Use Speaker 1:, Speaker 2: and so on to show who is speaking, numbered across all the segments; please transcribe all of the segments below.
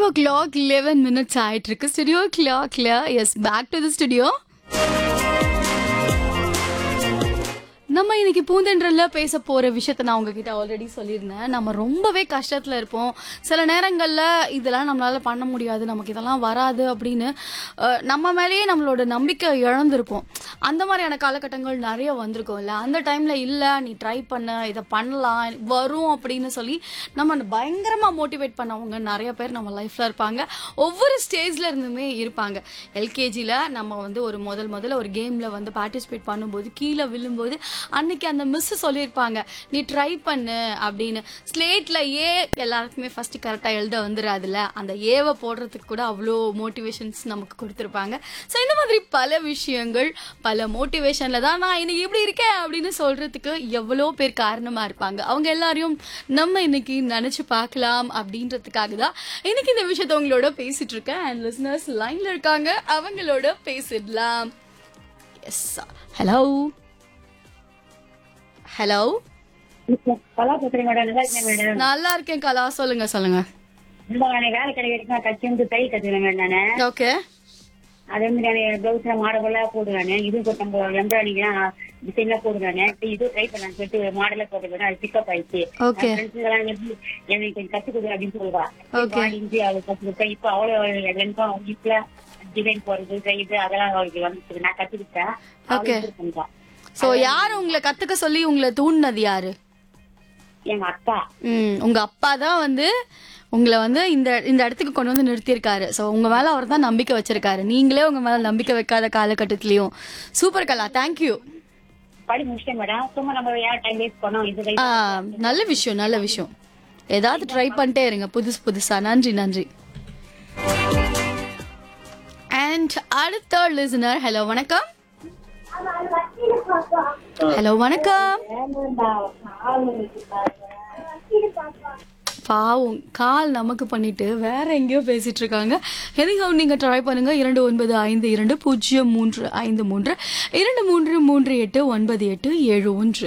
Speaker 1: Five o'clock eleven minutes ஆயிட்டு இருக்கு studio கிளாக்ல yes back to the studio நம்ம இன்னைக்கு பூந்தென்றல்ல பேச போற விஷயத்த நான் உங்ககிட்ட ஆல்ரெடி சொல்லியிருந்தேன் நம்ம ரொம்பவே கஷ்டத்துல இருப்போம் சில நேரங்கள்ல இதெல்லாம் நம்மளால பண்ண முடியாது நமக்கு இதெல்லாம் வராது அப்படின்னு அஹ், நம்ம மேலேயே நம்மளோட நம்பிக்கை இழந்திருப்போம் அந்த மாதிரியான காலகட்டங்கள் நிறைய வந்திருக்கும்ல அந்த டைம்ல இல்ல நீ ட்ரை பண்ண இதை பண்ணலாம் வரும் அப்படின்னு சொல்லி நம்ம பயங்கரமா மோட்டிவேட் பண்ணவங்க நிறைய பேர் நம்ம லைஃப்ல இருப்பாங்க ஒவ்வொரு ஸ்டேஜ்ல இருந்துமே இருப்பாங்க எல்கேஜில நம்ம வந்து ஒரு முதல் முதல்ல ஒரு கேம்ல வந்து பார்ட்டிசிபேட் பண்ணும்போது கீழே விழும்போது அன்னைக்கு அந்த மிஸ் சொல்லியிருப்பாங்க நீ ட்ரை பண்ணு அப்படின்னு ஸ்லேட்ல ஏ எல்லாருக்குமே ஃபர்ஸ்ட் கரெக்டா எழுத வந்துடாதுல அந்த ஏவை போடுறதுக்கு கூட அவ்வளோ மோட்டிவேஷன்ஸ் நமக்கு கொடுத்துருப்பாங்க ஸோ இந்த மாதிரி பல விஷயங்கள் பல மோட்டிவேஷன்ல தான் நான் இன்னைக்கு இப்படி இருக்கேன் அப்படின்னு சொல்றதுக்கு எவ்வளோ பேர் காரணமா இருப்பாங்க அவங்க எல்லாரையும் நம்ம இன்னைக்கு நினைச்சு பார்க்கலாம் அப்படின்றதுக்காக தான் இன்னைக்கு இந்த விஷயத்த உங்களோட பேசிட்டு இருக்கேன் அண்ட் லிசனர்ஸ் லைன்ல இருக்காங்க அவங்களோட பேசிடலாம் எஸ் ஹலோ ஹலோ
Speaker 2: கலா பேசுறேன் மேடம் நல்லா இருக்கேன் மேடம்
Speaker 1: நல்லா இருக்கேன் கலா சொல்லுங்க சொல்லுங்க
Speaker 2: இந்த நானே வேலை கிடைக்கிறதுக்கு நான் கட்சி வந்து தை கத்துக்கிறேன் மேடம் நானு
Speaker 1: ஓகே
Speaker 2: அதே மாதிரி நான் பிளவுஸ்ல மாடலா போடுவேன் இது நம்ம எம்ப்ராய்டிங்லாம் டிசைன்லாம் போடுவேன் இது ட்ரை பண்ணலாம்னு சொல்லிட்டு மாடலா போட்டுக்கிறேன் அது பிக்கப் ஆயிடுச்சு
Speaker 1: Okay.
Speaker 2: என் friends எல்லாம் எப்படி எனக்கு கொஞ்சம் கத்து கொடு அப்படின்னு சொல்லுவா
Speaker 1: Okay.
Speaker 2: வாடிஞ்சு அவளுக்கு கத்து கொடுத்தேன் இப்ப அவ்வளவு எனக்கும் வீட்டுல டிசைன் போடுறது செய்யுது அதெல்லாம் அவளுக்கு வந்து நான் கத்துக்கிட்டேன்
Speaker 1: Okay.
Speaker 2: அவளுக்கு பண்ணிட்டா
Speaker 1: சோ யார் உங்களை கத்துக்க சொல்லி உங்களை தூண்டினது யாரு
Speaker 2: எங்க அக்கா
Speaker 1: ம் உங்க அப்பா தான் வந்து உங்களை வந்து இந்த இந்த இடத்துக்கு கொண்டு வந்து நிறுத்தியிருக்காரு ஸோ உங்க மேல அவர் தான் நம்பிக்கை வச்சிருக்காரு நீங்களே உங்க மேல நம்பிக்கை வைக்காத காலகட்டத்திலயும் சூப்பர் கலா தேங்க்யூ
Speaker 2: படி முடிச்சிட்டேன் மேடம் சும்மா நம்ம ஏன் டைம் வேஸ்ட் பண்ணோம் இது try
Speaker 1: ஆ நல்ல விஷயம் நல்ல விஷயம் ஏதாவது ட்ரை பண்ணிட்டே இருங்க புதுசு புதுசா நன்றி நன்றி அண்ட் அடுத்த லிசனர் ஹலோ வணக்கம் ஹலோ வணக்கம் பாவம் கால் நமக்கு பண்ணிட்டு வேற எங்கேயோ பேசிட்டு இருக்காங்க எதையும் நீங்க ட்ரை பண்ணுங்க இரண்டு ஒன்பது ஐந்து இரண்டு பூஜ்ஜியம் மூன்று ஐந்து மூன்று இரண்டு மூன்று மூன்று எட்டு ஒன்பது எட்டு ஏழு ஒன்று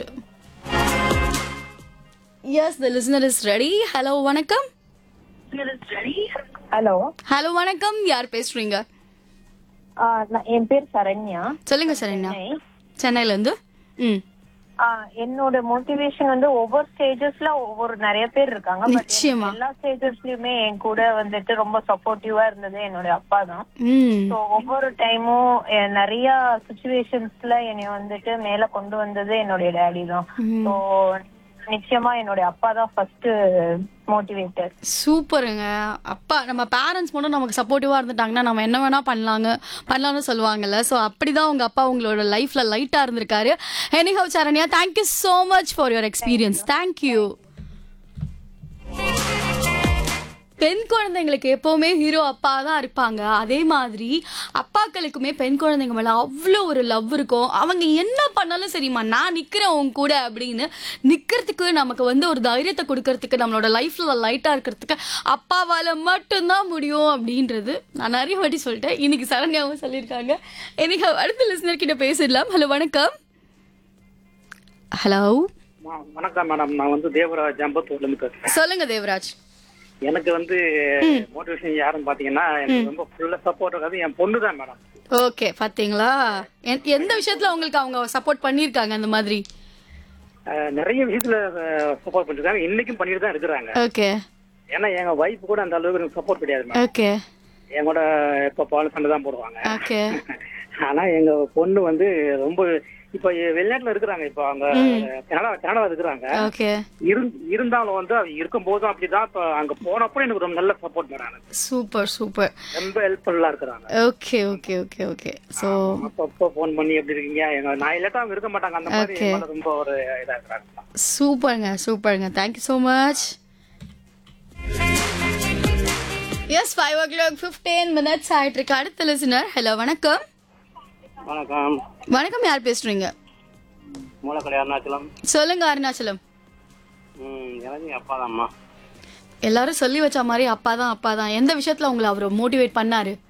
Speaker 1: yes the listener is ready hello வணக்கம்
Speaker 3: ஹலோ
Speaker 1: ஹலோ வணக்கம் யார் பேசுறீங்க
Speaker 3: ஆ, நான் என் பேர் சரண்யா
Speaker 1: சொல்லுங்க சரண்யா சென்னையில இருந்து ம்
Speaker 3: ஆ, என்னோட மோட்டிவேஷன் வந்து ஒவ்வொரு ஸ்டேஜஸ்ல ஒவ்வொரு நிறைய பேர் இருக்காங்க But
Speaker 1: நிச்சயமா.
Speaker 3: எல்லா ஸ்டேஜஸ்லயுமே என் கூட வந்துட்டு ரொம்ப சப்போர்ட்டிவா இருந்தது என்னோட அப்பா தான்
Speaker 1: ம்
Speaker 3: ஸோ ஒவ்வொரு டைமும் நிறைய சுச்சுவேஷன்ஸ்ல என்னை வந்துட்டு மேல கொண்டு வந்தது என்னுடைய டேடி தான் ஸோ நிச்சயமா என்னுடைய அப்பா தான் ஃபர்ஸ்ட் மோட்டிவேட்டர்
Speaker 1: சூப்பருங்க அப்பா நம்ம பேரண்ட்ஸ் மட்டும் நமக்கு சப்போர்ட்டிவா இருந்துட்டாங்கன்னா நம்ம என்ன வேணா பண்ணலாங்க பண்ணலாம்னு சொல்லுவாங்கல்ல ஸோ அப்படிதான் உங்க அப்பா உங்களோட லைஃப்ல லைட்டா இருந்திருக்காரு anyhow Saranya thank you so much for your experience thank you பெண் குழந்தைங்களுக்கு எப்பவுமே ஹீரோ அப்பா தான் இருப்பாங்க அதே மாதிரி அப்பாக்களுக்குமே பெண் குழந்தைங்க மேல அவ்வளோ ஒரு லவ் இருக்கும் அவங்க என்ன பண்ணாலும் சரிம்மா நான் நிக்கிறேன் உன் கூட அப்படின்னு நிக்கிறதுக்கு நமக்கு வந்து ஒரு தைரியத்தை கொடுக்கறதுக்கு நம்மளோட லைஃப்ல லைட்டா இருக்கிறதுக்கு அப்பாவால மட்டும்தான் முடியும் அப்படின்றது நான் நிறைய வாட்டி சொல்லிட்டேன் இன்னைக்கு சரண்யாவும் சொல்லியிருக்காங்க எனக்கு அடுத்த லிசனர் கிட்ட பேசிடலாம் ஹலோ வணக்கம் ஹலோ
Speaker 4: வ- வணக்கம் மேடம் நான் வந்து தேவராஜ் அம்பத்தூர்ல இருந்து பேசுறேன்
Speaker 1: சொல்லுங்க தேவராஜ்
Speaker 4: எனக்கு வந்து மோட்டிவேஷன் யாருன்னு பாத்தீங்கன்னா எனக்கு ரொம்ப ஃபுல்லா சப்போர்ட் இருக்காது என் பொண்ணு தான் மேடம்
Speaker 1: ஓகே பாத்தீங்களா எந்த- எந்த விஷயத்துல உங்களுக்கு அவங்க சப்போர்ட் பண்ணிருக்காங்க அந்த மாதிரி
Speaker 4: அஹ், நிறைய விஷயத்துல சப்போர்ட் பண்ணிருக்காங்க இன்னைக்கும் பண்ணிட்டு தான் இருக்கிறாங்க
Speaker 1: ஓகே
Speaker 4: ஏன்னா எங்க வைஃப் கூட அந்த அளவுக்கு எனக்கு சப்போர்ட் கிடையாது மேடம்
Speaker 1: ஓகே
Speaker 4: என் கூட எப்ப பால் சண்டை தான் போடுவாங்க
Speaker 1: ஓகே
Speaker 4: ஆனா எங்க பொண்ணு வந்து ரொம்ப இப்ப வெளிநாட்டுல இருக்கிறாங்க இப்ப அவங்க கனடா கனடா இருக்கிறாங்க
Speaker 1: ஓகே
Speaker 4: இருந்- இருந்தாலும் வந்து அவங்க இருக்கும் போதும் அப்படிதான் இப்ப அங்க போனப்போ எனக்கு ரொம்ப நல்ல சப்போர்ட் மேடம்
Speaker 1: சூப்பர் சூப்பர்
Speaker 4: ரொம்ப ஹெல்ப்ஃபுல்லா இருக்கிறாங்க
Speaker 1: okay okay okay okay so
Speaker 4: அப்பப்போ ஃபோன் பண்ணி எப்படி இருக்கீங்க எங்க நான் இல்லாட்டா அவங்க இருக்க மாட்டாங்க அந்த மாதிரி
Speaker 1: Okay.
Speaker 4: என் மேல ரொம்ப ஒரு இதா இருக்கிறாங்க
Speaker 1: சூப்பருங்க சூப்பருங்க thank you so much yes five o'clock fifteen minutes ஆயிட்டு இருக்கு அடுத்த லிசனர் ஹலோ வணக்கம்
Speaker 4: வணக்கம்
Speaker 1: வணக்கம் யார் பேசுறீங்க
Speaker 4: மூலக்கடை அருணாச்சலம்
Speaker 1: சொல்லுங்க அருணாச்சலம்
Speaker 4: ம் எனக்கு அப்பா தான்மா
Speaker 1: எல்லாரும் சொல்லி வச்ச மாதிரி அப்பா தான் அப்பா தான் எந்த விஷயத்துல உங்களை அவர் மோட்டிவேட் பண்ணாரு